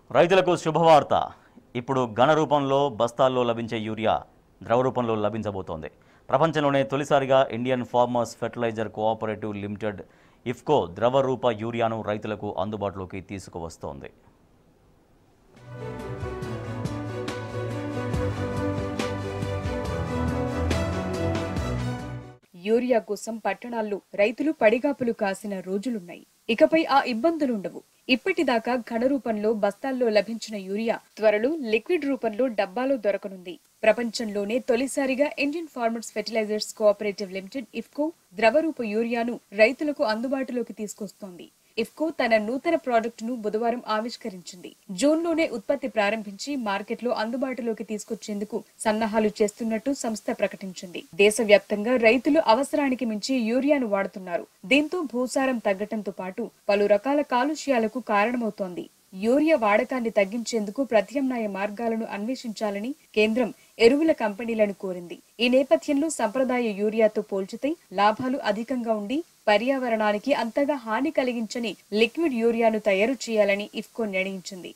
రైతులకు శుభవార్త ఇప్పుడు ఘన రూపంలో బస్తాల్లో లభించే యూరియా ద్రవ రూపంలో లభించబోతోంది ప్రపంచంలోనే తొలిసారిగా Indian farmers fertiliser cooperative limited IFFCO ద్రవ రూప యూరియాను రైతులకు అందుబాటులోకి తీసుకువస్తోంది యూరియా కోసం పట్టణాల్లో రైతులు పడిగాపులు కాసిన రోజులున్నాయి ఇకపై ఆ ఇబ్బందులుండవు ఇప్పటిదాకా ఘన రూపంలో బస్తాల్లో లభించిన యూరియా త్వరలో లిక్విడ్ రూపంలో డబ్బాలో దొరకనుంది ప్రపంచంలోనే తొలిసారిగా Indian farmers fertilisers cooperative limited IFFCO ద్రవరూప యూరియాను రైతులకు అందుబాటులోకి తీసుకొస్తోంది ఇఫ్కో తన నూతన ప్రాజెక్టు ను బుధవారం ఆవిష్కరించింది జూన్ లోనే ఉత్పత్తి ప్రారంభించి మార్కెట్లో అందుబాటులోకి తీసుకొచ్చేందుకు సన్నాహాలు చేస్తున్నట్టు సంస్థ ప్రకటించింది దేశవ్యాప్తంగా రైతులు అవసరానికి మించి యూరియాను వాడుతున్నారు దీంతో భూసారం తగ్గటంతో పాటు పలు రకాల కాలుష్యాలకు కారణమవుతోంది యూరియా వాడకాన్ని తగ్గించేందుకు ప్రత్యామ్నాయ మార్గాలను అన్వేషించాలని కేంద్రం ఎరువుల కంపెనీలను కోరింది ఈ నేపథ్యంలో సంప్రదాయ యూరియాతో పోల్చితే లాభాలు అధికంగా ఉండి పర్యావరణానికి అంతగా హాని కలిగించని లిక్విడ్ యూరియాను తయారు చేయాలని ఇఫ్కో నిర్ణయించింది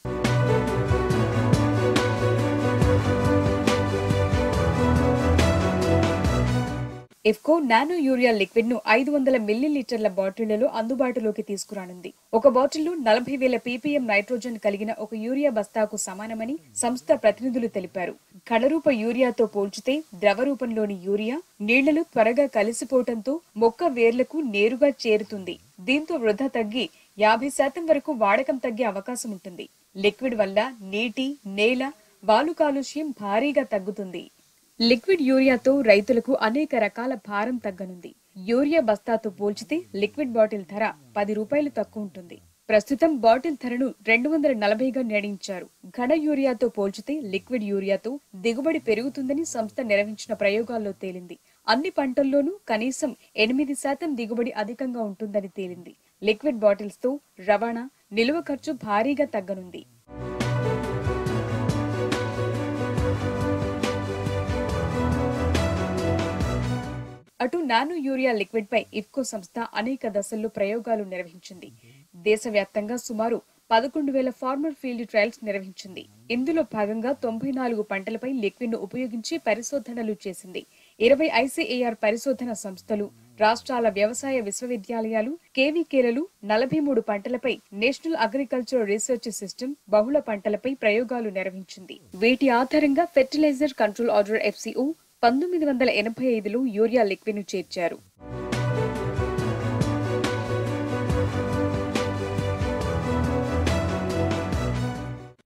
ఇఫ్కో నానో యూరియా లిక్విడ్ ను ఐదు వందల మిల్లీలీటర్ల బాటిళ్లలో అందుబాటులోకి తీసుకురానుంది ఒక బాటిల్లో నలభై వేల పీపీఎం నైట్రోజన్ కలిగిన ఒక యూరియా బస్తాకు సమానమని సంస్థ ప్రతినిధులు తెలిపారు ఘనరూప యూరియాతో పోల్చితే ద్రవ రూపంలోని యూరియా నీళ్లలో త్వరగా కలిసిపోవటంతో మొక్క వేర్లకు నేరుగా చేరుతుంది దీంతో వృధా తగ్గి యాభై శాతం వరకు వాడకం తగ్గే అవకాశం ఉంటుంది లిక్విడ్ వల్ల నీటి నేల వాలు కాలుష్యం భారీగా తగ్గుతుంది లిక్విడ్ యూరియాతో రైతులకు అనేక రకాల భారం తగ్గనుంది యూరియా బస్తాతో పోల్చితే లిక్విడ్ బాటిల్ ధర పది రూపాయలు తక్కువ ఉంటుంది ప్రస్తుతం బాటిల్ ధరను రెండు వందల నలభైగా నిర్ణయించారు ఘన యూరియాతో పోల్చితే లిక్విడ్ యూరియాతో దిగుబడి పెరుగుతుందని సంస్థ నిర్వహించిన ప్రయోగాల్లో తేలింది అన్ని పంటల్లోనూ కనీసం ఎనిమిది శాతం దిగుబడి అధికంగా ఉంటుందని తేలింది లిక్విడ్ బాటిల్స్ తో రవాణా నిల్వ ఖర్చు భారీగా తగ్గనుంది అటు నానో యూరియా లిక్విడ్ పై ఇఫ్కో సంస్థ అనేక దశల్లో ప్రయోగాలు నిర్వహించింది దేశవ్యాప్తంగా సుమారు పదకొండు వేల ఫార్మర్ ఫీల్డ్ ట్రయల్స్ నిర్వహించింది ఇందులో భాగంగా తొంభై నాలుగు పంటలపై లిక్విడ్ ను ఉపయోగించి పరిశోధనలు చేసింది ఇరవై ఐసీఏఆర్ పరిశోధన సంస్థలు రాష్ట్రాల వ్యవసాయ విశ్వవిద్యాలయాలు కేవీకేలలో నలభై మూడు పంటలపై నేషనల్ అగ్రికల్చర్ రీసెర్చ్ సిస్టమ్ బహుళ పంటలపై ప్రయోగాలు నిర్వహించింది వీటి ఆధారంగా ఫెర్టిలైజర్ కంట్రోల్ ఆర్డర్ ఎఫ్సిఓ పంతొమ్మిది వందల ఎనభై ఐదులో యూరియా లిక్విడ్ ను చేర్చారు